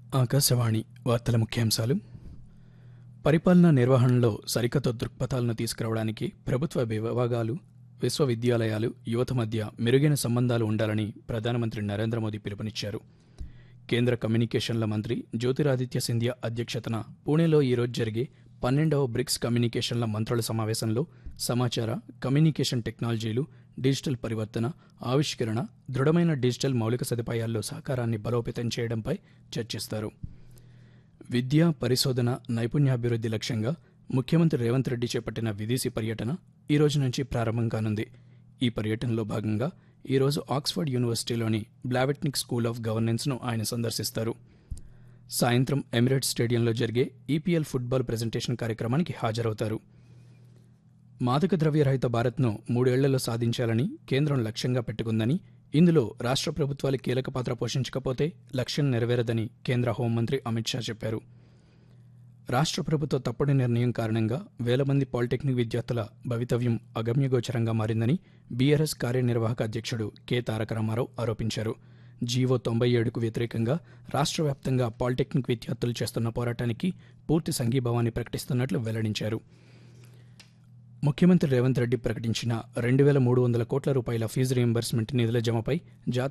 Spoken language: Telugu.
ఆకాశవాణి వార్తల ముఖ్యాంశాలు పరిపాలనా నిర్వహణలో సరికొత్త దృక్పథాలను తీసుకురావడానికి ప్రభుత్వ విభాగాలు విశ్వవిద్యాలయాలు యువత మధ్య మెరుగైన సంబంధాలు ఉండాలని ప్రధానమంత్రి నరేంద్ర మోదీ పిలుపునిచ్చారు కేంద్ర కమ్యూనికేషన్ల మంత్రి జ్యోతిరాదిత్య సింధియా అధ్యక్షతన పూణేలో ఈరోజు జరిగే పన్నెండవ బ్రిక్స్ కమ్యూనికేషన్ల మంత్రుల సమావేశంలో సమాచార కమ్యూనికేషన్ టెక్నాలజీలు డిజిటల్ పరివర్తన ఆవిష్కరణ దృఢమైన డిజిటల్ మౌలిక సదుపాయాల్లో సహకారాన్ని బలోపేతం చేయడంపై చర్చిస్తారు విద్య పరిశోధన నైపుణ్యాభివృద్ధి లక్ష్యంగా ముఖ్యమంత్రి రేవంత్ రెడ్డి చేపట్టిన విదేశీ పర్యటన ఈ రోజు నుంచి ప్రారంభం కానుంది ఈ పర్యటనలో భాగంగా ఈరోజు ఆక్స్ఫర్డ్ యూనివర్సిటీలోని బ్లావెట్నిక్ స్కూల్ ఆఫ్ గవర్నెన్స్ను ఆయన సందర్శిస్తారు సాయంత్రం ఎమిరేట్స్ స్టేడియంలో జరిగే ఈపీఎల్ ఫుట్బాల్ ప్రెజెంటేషన్ కార్యక్రమానికి హాజరవుతారు మాదక ద్రవ్య రహిత భారత్ను మూడేళ్లలో సాధించాలని కేంద్రం లక్ష్యంగా పెట్టుకుందని ఇందులో రాష్ట్ర ప్రభుత్వాలు కీలక పాత్ర పోషించకపోతే లక్ష్యం నెరవేరదని కేంద్ర హోంమంత్రి అమిత్ షా చెప్పారు రాష్ట్ర ప్రభుత్వ తప్పుడు నిర్ణయం కారణంగా వేల మంది పాలిటెక్నిక్ విద్యార్థుల భవితవ్యం అగమ్యగోచరంగా మారిందని బీఆర్ఎస్ కార్యనిర్వాహక అధ్యక్షుడు కె తారక రామారావు ఆరోపించారు జీవో తొంభై ఏడుకు వ్యతిరేకంగా రాష్ట్ర వ్యాప్తంగా పాలిటెక్నిక్ విద్యార్థులు చేస్తున్న పోరాటానికి పూర్తి సంఘీభావాన్ని ప్రకటిస్తున్నట్లు వెల్లడించారు ముఖ్యమంత్రి రేవంత్ రెడ్డి ప్రకటించిన రెండు వేల మూడు వందల కోట్ల రూపాయల ఫీజు రీయింబర్స్మెంట్ నిధుల జమపై జాతీయ